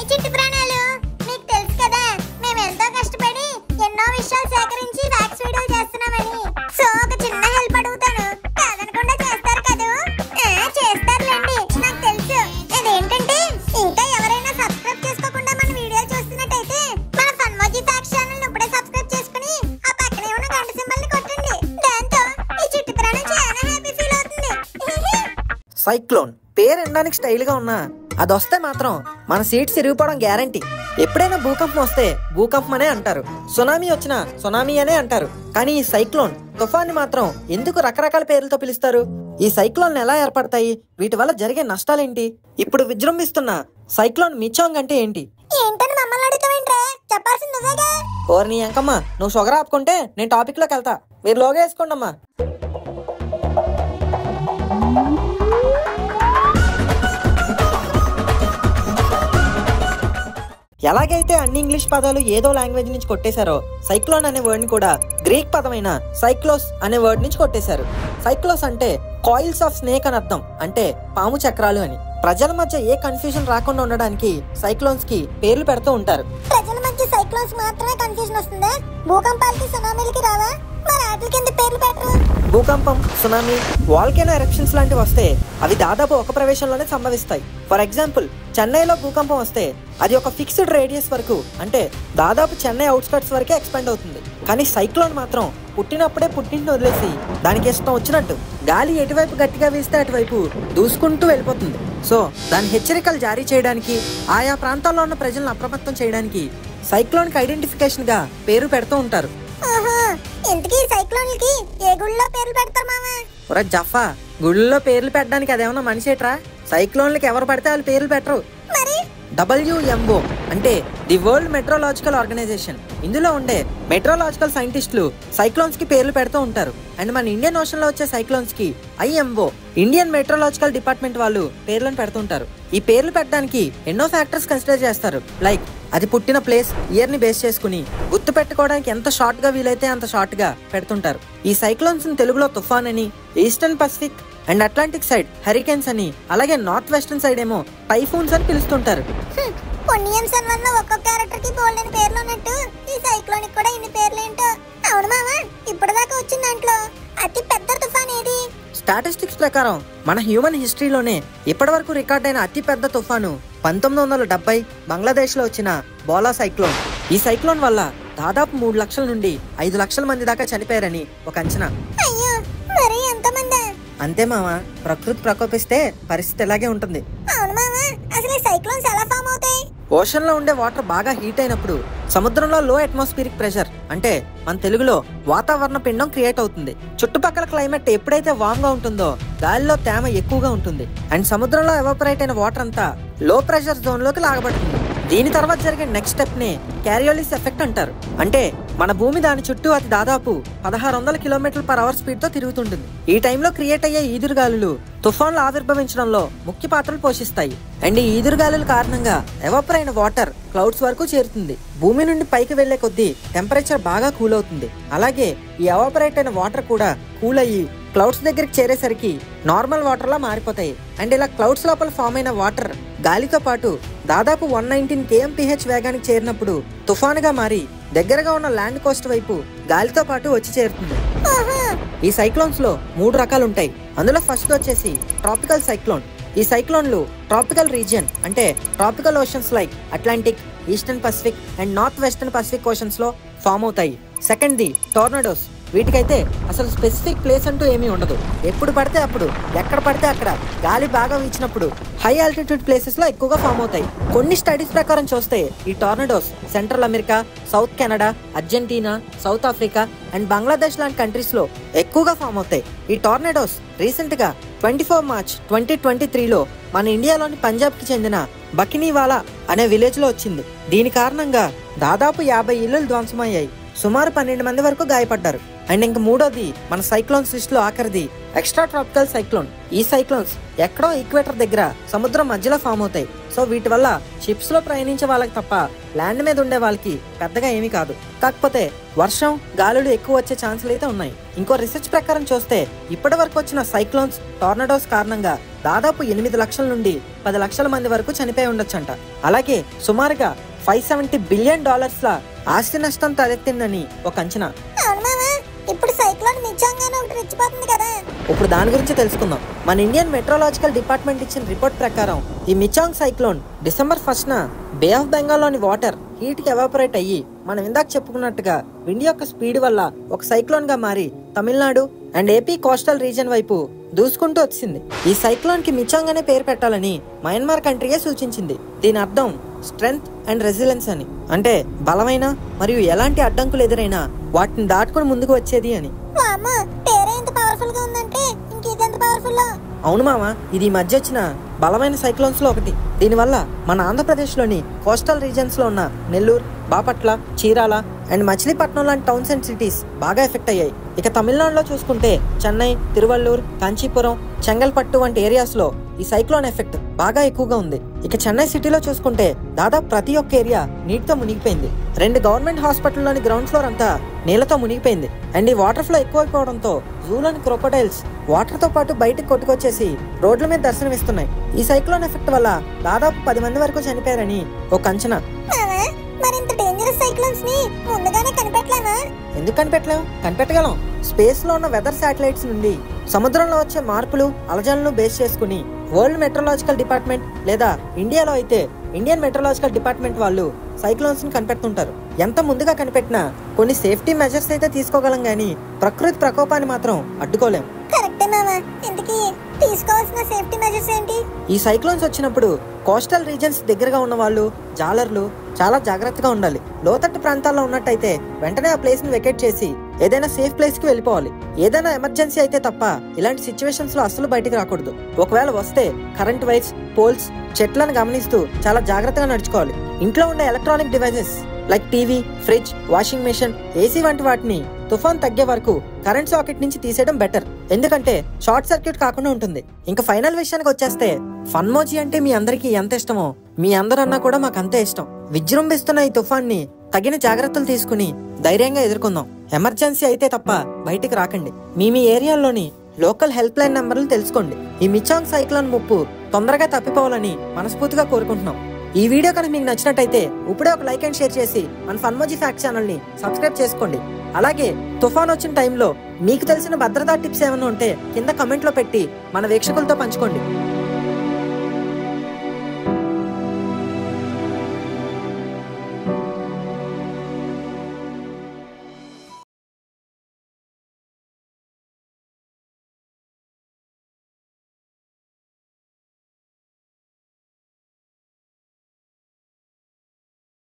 చిట్టి ప్రాణాలు మీకు తెలుసు కదా మేము ఎంతో కష్టపడి ఎన్నో విషయాలు సేకరించి ఫ్యాక్స్ వీడియోలు చేస్తున్నామని సో ఒక చిన్న హెల్ప్ అడుగుతాను కాదనకుండా చేస్తారు కదూ ఆ, చేస్తారులేండి నాకు తెలుసు అదేంటంటే ఇంకా ఎవరైనా సబ్స్క్రైబ్ చేసుకోకుండా మన వీడియోలు చూస్తున్నట్టయితే మన ఫన్మోజీ ఫ్యాక్స్ ఛానల్ ఇప్పుడే సబ్స్క్రైబ్ చేసుకుని ఆ పక్కనే ఉన్న గంట సింబల్ ని కొట్టండి దాంతో ఈ చిట్టి ప్రాణం చాలా హ్యాపీ ఫీల్ అవుతుంది సైక్లోన్ పేరు వినడానికి స్టైల్గా ఉన్నా అది వస్తే మాత్రం మన సీట్ సిరిగిపోవడం గ్యారంటీ ఎప్పుడైనా భూకంపం వస్తే భూకంపం అనే అంటారు సునామీ వచ్చినా సునామీ అనే అంటారు కానీ ఈ సైక్లోన్ తుఫాన్ని మాత్రం ఎందుకు రకరకాల పేర్లతో పిలుస్తారు ఈ సైక్లోన్ ఎలా ఏర్పడతాయి వీటి వల్ల జరిగే నష్టాలేంటి ఇప్పుడు విజృంభిస్తున్న సైక్లోన్ మిచాంగ్ అంటే ఏంటి ఏంటని మమ్మల్ని అడుగుతావేంట్రా చెప్పాల్సింది నువ్వేగా ఓర్ని అంకమ్మ నువ్వు షుగర్ ఆపుకుంటే నేను టాపిక్ లోకి వెళ్తా మీరు లోగా వేసుకోండి అమ్మా ఎలాగైతే అన్ని ఇంగ్లీష్ పదాలు ఏదో లాంగ్వేజ్ నుంచి కొట్టేశారో సైక్లోన్ అనే వర్డ్ ని కూడా గ్రీక్ పదమైన సైక్లోస్ అనే వర్డ్ నుంచి కొట్టేశారు సైక్లోస్ అంటే కాయిల్స్ ఆఫ్ స్నేక్ అని అర్థం అంటే పాము చక్రాలు అని ప్రజల మధ్య ఏ కన్ఫ్యూజన్ రాకుండా ఉండడానికి సైక్లోన్స్ కి పేర్లు పెడుతూ ఉంటారు ప్రజల మధ్య సైక్లోన్స్ మాత్రమే కన్ఫ్యూజన్ వస్తుందా భూకంపాలకి సునామీలకి రావా మరి వాటి కింద పేర్లు పెట్టరు భూకంపం సునామీ వాల్కెనో ఎరప్షన్స్ లాంటివి వస్తే అవి దాదాపు ఒక ప్రవేశంలోనే సంభవిస్తాయి ఫర్ ఎగ్జాంపుల్ చెన్నైలో భూకంపం వస్తే అది ఒక ఫిక్స్డ్ రేడియస్ వరకు అంటే దాదాపు చెన్నై అవుట్స్కట్స్ వరకే ఎక్స్పెండ్ అవుతుంది కానీ సైక్లోన్ మాత్రం పుట్టినప్పుడే పుట్టింటిని వదిలేసి దానికి ఇష్టం వచ్చినట్టు గాలి ఎటువైపు గట్టిగా వీస్తే అటువైపు దూసుకుంటూ వెళ్ళిపోతుంది సో దాని హెచ్చరికలు జారీ చేయడానికి ఆయా ప్రాంతాల్లో ఉన్న ప్రజలను అప్రమత్తం చేయడానికి సైక్లోన్కి ఐడెంటిఫికేషన్ గా పేరు పెడుతూ ఉంటారు ఓహో ఇంతకీ ఈ సైక్లోన్లకి ఏ గుళ్ళో పేర్లు పెడతారు మామ ఒరే జఫా గుళ్ళో పేర్లు పెట్టడానికి అదేమన్నా మనిషేట్రా సైక్లోన్లకి ఎవరు పడితే వాళ్ళు పేర్లు పెట్టరు మరి డబ్ల్యూఎంఓ అంటే ది వరల్డ్ మెట్రోలాజికల్ ఆర్గనైజేషన్ ఇందులో ఉండే మెట్రోలాజికల్ సైంటిస్టులు సైక్లోన్స్ కి పేర్లు పెడుతూ ఉంటారు అండ్ మన ఇండియన్ ఓషన్ లో వచ్చే సైక్లోన్స్ కి ఐఎంఓ ఇండియన్ మెట్రోలాజికల్ డిపార్ట్మెంట్ వాళ్ళు పేర్లను పెడుతుంటారు ఈ పేర్లు పెట్టడానికి ఎన్నో ఫ్యాక్టర్స్ కన్సిడర్ చేస్తారు లైక్ అది పుట్టిన ప్లేస్ ఇయర్ ని బేస్ చేసుకుని గుర్తు పెట్టుకోవడానికి ఎంత షార్ట్ గా వీలైతే అంత షార్ట్ గా పెడుతుంటారు ఈ సైక్లోన్స్ ని తెలుగులో తుఫాన్ అని eastern Pacific and Atlantic side hurricanes అని అలాగే నార్త్ వెస్టర్న్ సైడ్ ఏమో టైఫూన్స్ అని పిలుస్తుంటారు హ్మ్, పొన్నియం సన్ వల్ల ఒక్కొక్క క్యారెక్టర్ కి బోల్డెన్ పేర్లు ఉన్నట్టు ఈ సైక్లోన్ కూడా ఇన్ని పేర్లు ఏంటో అవును మామ ఇప్పటిదాకా వచ్చిన దాంట్లో అతి పెద్ద తుఫాన్ ఏది స్టాటిస్టిక్స్ ప్రకారం మన హ్యూమన్ హిస్టరీలోనే ఇప్పటివరకు రికార్డ్ అయిన అతి పెద్ద తుఫాను పంతొమ్మిది వందల డెబ్బై బంగ్లాదేశ్లో వచ్చిన బోలా సైక్లోన్ ఈ సైక్లోన్ వల్ల దాదాపు మూడు లక్షల నుండి ఐదు లక్షల మంది దాకా చనిపోయారని ఒక అంచనా అయ్యో మరి ఎంతమందా అంతే మామ ప్రకృతి ప్రకోపిస్తే పరిస్థితి ఇలాగే ఉంటుంది అవును మామ అసలు ఈ సైక్లోన్స్ ఎలా ఫామ్ అవుతాయి ఓషన్ లో ఉండే వాటర్ బాగా హీట్ అయినప్పుడు సముద్రంలో లో అట్మాస్ఫిరిక్ ప్రెషర్ అంటే మన తెలుగులో వాతావరణ పిండం క్రియేట్ అవుతుంది చుట్టుపక్కల క్లైమేట్ ఎప్పుడైతే వామ్ గా ఉంటుందో గాలిలో తేమ ఎక్కువగా ఉంటుంది అండ్ సముద్రంలో ఎవాపరేట్ అయిన వాటర్ అంతా లో ప్రెషర్ జోన్ లోకి లాగబడుతుంది దీని తర్వాత జరిగే నెక్స్ట్ స్టెప్ ని క్యారియోలిస్ ఎఫెక్ట్ అంటారు అంటే మన భూమి దాని చుట్టూ అది దాదాపు పదహారు వందల కిలోమీటర్ల పర్ అవర్ స్పీడ్ తో తిరుగుతుంటుంది ఈ టైంలో క్రియేట్ అయ్యే ఈదురుగాలులు తుఫాన్లు ఆవిర్భవించడంలో ముఖ్య పాత్రలు పోషిస్తాయి అండ్ ఈ ఈదురుగాలుల కారణంగా ఎవాపర్ అయిన వాటర్ క్లౌడ్స్ వరకు చేరుతుంది భూమి నుండి పైకి వెళ్లే కొద్దీ టెంపరేచర్ బాగా కూల్ అవుతుంది అలాగే ఈ ఎవాపరేట్ అయిన వాటర్ కూడా కూల్ అయ్యి క్లౌడ్స్ దగ్గరికి చేరేసరికి నార్మల్ వాటర్ లా మారిపోతాయి అండ్ ఇలా క్లౌడ్స్ లోపల ఫామ్ అయిన వాటర్ గాలితో పాటు దాదాపు వన్ నైన్టీన్ కేఎంపీహెచ్ వేగానికి చేరినప్పుడు తుఫానుగా మారి దగ్గరగా ఉన్న ల్యాండ్ కోస్ట్ వైపు గాలితో పాటు వచ్చి చేరుతుంది ఓహో ఈ సైక్లోన్స్ లో మూడు రకాలు ఉంటాయి అందులో ఫస్ట్ వచ్చేసి ట్రాపికల్ సైక్లోన్ ఈ సైక్లోన్లు ట్రాపికల్ రీజియన్ అంటే tropical oceans like Atlantic eastern Pacific and north western Pacific oceans లో ఫామ్ అవుతాయి సెకండ్ ది టోర్నడోస్ వీటికైతే అసలు స్పెసిఫిక్ ప్లేస్ అంటూ ఏమీ ఉండదు ఎప్పుడు పడితే అప్పుడు ఎక్కడ పడితే అక్కడ గాలి బాగా వీచినప్పుడు హై ఆల్టిట్యూడ్ ప్లేసెస్ లో ఎక్కువగా ఫామ్ అవుతాయి కొన్ని స్టడీస్ ప్రకారం చూస్తే ఈ tornadoes central America south Canada Argentina south Africa and Bangladesh లాంటి కంట్రీస్ లో ఎక్కువగా ఫామ్ అవుతాయి ఈ టోర్నడోస్ రీసెంట్ గా twenty four March twenty twenty త్రీలో మన ఇండియాలోని పంజాబ్ కి చెందిన బకినీవాలా అనే విలేజ్ లో వచ్చింది దీని కారణంగా దాదాపు యాభై ఇల్లులు ధ్వంసమయ్యాయి సుమారు పన్నెండు మంది వరకు గాయపడ్డారు అండ్ ఇంక మూడోది మన సైక్లోన్స్ లిస్ట్ లో ఆఖరిది ఎక్స్ట్రా ట్రాపికల్ సైక్లోన్ ఈ సైక్లోన్స్ ఎక్కడో ఈక్వేటర్ దగ్గర సముద్రం మధ్యలో ఫామ్ అవుతాయి సో వీటి వల్ల షిప్స్ లో ప్రయాణించే వాళ్ళకి తప్ప ల్యాండ్ మీద ఉండే వాళ్ళకి పెద్దగా ఏమీ కాదు కాకపోతే వర్షం గాలులు ఎక్కువ వచ్చే ఛాన్సులు అయితే ఉన్నాయి ఇంకో రీసెర్చ్ ప్రకారం చూస్తే ఇప్పటి వరకు వచ్చిన సైక్లోన్స్ టోర్నడోస్ కారణంగా దాదాపు ఎనిమిది లక్షల నుండి పది లక్షల మంది వరకు చనిపోయి ఉండొచ్చంట అలాగే సుమారుగా ఫైవ్ సెవెంటీ బిలియన్ డాలర్స్ ల ఆస్తి నష్టం తలెత్తిందని ఒక అంచనా అవును మామా ఇప్పుడు సైక్లోన్ నిజంగానే ఒకటి రెచ్చిపోతుంది కదా ఇప్పుడు దాని గురించి తెలుసుకుందాం మన ఇండియన్ మెట్రోలాజికల్ డిపార్ట్మెంట్ ఇచ్చిన రిపోర్ట్ ప్రకారం ఈ మిచాంగ్ సైక్లోన్ డిసెంబర్ ఫస్ట్ న బే ఆఫ్ బెంగాల్లోని వాటర్ హీట్ కి ఎవాపరేట్ అయ్యి మనం ఇందాక చెప్పుకున్నట్టుగా విండ్ యొక్క స్పీడ్ వల్ల ఒక సైక్లోన్ గా మారి Tamil Nadu and AP coastal reason వైపు దూసుకుంటూ వచ్చింది ఈ సైక్లోన్ కి మిచాంగ్ అనే పేరు పెట్టాలని మయన్మార్ కంట్రీయే సూచించింది దీని అర్థం స్ట్రెంగ్త్ అండ్ రెసిలెన్స్ అని అంటే బలమైన మరియు ఎలాంటి అడ్డంకులు ఎదురైనా వాటిని దాటుకుని ముందుకు వచ్చేది అని మా అమ్మ పేరే ఇంత పవర్ఫుల్ గా ఉందంటే ఇంక ఇది ఎంత పవర్ఫుల్ అవును మామ ఇది ఈ మధ్య వచ్చిన బలమైన సైక్లోన్స్ లో ఒకటి దీనివల్ల మన ఆంధ్రప్రదేశ్లోని కోస్టల్ రీజన్స్ లో ఉన్న నెల్లూరు బాపట్ల చీరాల అండ్ మచిలీపట్నం లాంటి టౌన్స్ అండ్ సిటీస్ బాగా ఎఫెక్ట్ అయ్యాయి ఇక తమిళనాడులో చూసుకుంటే చెన్నై తిరువల్లూర్ కాంచీపురం చెంగల్పట్టు వంటి ఏరియాస్ లో ఈ సైక్లోన్ ఎఫెక్ట్ బాగా ఎక్కువగా ఉంది ఇక చెన్నై సిటీలో చూసుకుంటే దాదాపు ప్రతి ఒక్క ఏరియా నీటితో మునిగిపోయింది రెండు గవర్నమెంట్ హాస్పిటల్లోని గ్రౌండ్ ఫ్లోర్ అంతా నీళ్లతో మునిగిపోయింది అండ్ ఈ వాటర్ ఫ్లో ఎక్కువైపోవడంతో జూలోని క్రొకోడైల్స్ వాటర్ తో పాటు బయటకు కొట్టుకొచ్చేసి రోడ్ల మీద దర్శనమిస్తున్నాయి ఈ సైక్లోన్ ఎఫెక్ట్ వల్ల దాదాపు పది మంది వరకు చనిపోయారని ఒక అంచనా మామా మరి ఇంత డేంజరస్ సైక్లోన్స్ ని ముందుగానే కనిపెట్టలేమా ఎందుకు కనిపెట్టలేం కనిపెట్టగలం స్పేస్ లో ఉన్న వెదర్ శాటిలైట్స్ నుండి సముద్రంలో వచ్చే మార్పులు అలజలను బేస్ చేసుకుని వరల్డ్ మెట్రలాజికల్ డిపార్ట్మెంట్ లేదా ఇండియాలో అయితే ఇండియన్ మెట్రలాజికల్ డిపార్ట్మెంట్ వాళ్ళు సైక్లోన్స్ ని కనిపెడుతుంటారు ఎంత ముందుగా కనిపెట్టినా కొన్ని సేఫ్టీ మెజర్స్ అయితే తీసుకోగలం గానీ ప్రకృతి ప్రకోపాన్ని మాత్రం అడ్డుకోలేం కరెక్టే మామా ఇంతకీ తీసుకోవాల్సిన సేఫ్టీ మెజర్స్ ఏంటి ఈ సైక్లోన్స్ వచ్చినప్పుడు కోస్టల్ రీజన్స్ దగ్గరగా ఉన్న వాళ్ళు జాలర్లు చాలా జాగ్రత్తగా ఉండాలి లోతట్టు ప్రాంతాల్లో ఉన్నట్టయితే వెంటనే ఆ ప్లేస్ ని వెకేట్ చేసి ఏదైనా సేఫ్ ప్లేస్ కి వెళ్ళిపోవాలి ఏదైనా ఎమర్జెన్సీ అయితే తప్ప ఇలాంటి సిచ్యువేషన్స్ లో అస్సలు బయటికి రాకూడదు ఒకవేళ వస్తే కరెంట్ వైర్స్ పోల్స్ చెట్లను గమనిస్తూ చాలా జాగ్రత్తగా నడుచుకోవాలి ఇంట్లో ఉండే electronic devices like TV fridge washing machine AC వంటి వాటిని తుఫాన్ తగ్గే వరకు కరెంట్ సాకెట్ నుంచి తీసేయడం బెటర్ ఎందుకంటే షార్ట్ సర్క్యూట్ కాకుండా ఉంటుంది ఇంకా ఫైనల్ విషయానికి వచ్చేస్తే ఫన్మోజీ అంటే మీ అందరికీ ఎంత ఇష్టమో మీ అందరన్నా కూడా మాకు అంతే ఇష్టం విజృంభిస్తున్న ఈ తుఫాన్ని తగిన జాగ్రత్తలు తీసుకుని ధైర్యంగా ఎదుర్కొందాం ఎమర్జెన్సీ అయితే తప్ప బయటికి రాకండి మీ మీ ఏరియాల్లోని లోకల్ హెల్ప్ లైన్ నెంబర్లు తెలుసుకోండి ఈ మిచాంగ్ సైక్లోన్ ముప్పు తొందరగా తప్పిపోవాలని మనస్ఫూర్తిగా కోరుకుంటున్నాం ఈ వీడియో కనుక మీకు నచ్చినట్టయితే ఇప్పుడే ఒక లైక్ అండ్ షేర్ చేసి మన ఫన్మోజీ ఫ్యాక్ట్ ఛానల్ ని సబ్స్క్రైబ్ చేసుకోండి అలాగే తుఫాన్ వచ్చిన టైంలో మీకు తెలిసిన భద్రతా టిప్స్ ఏమైనా ఉంటే కింద కమెంట్ లో పెట్టి మన వీక్షకులతో పంచుకోండి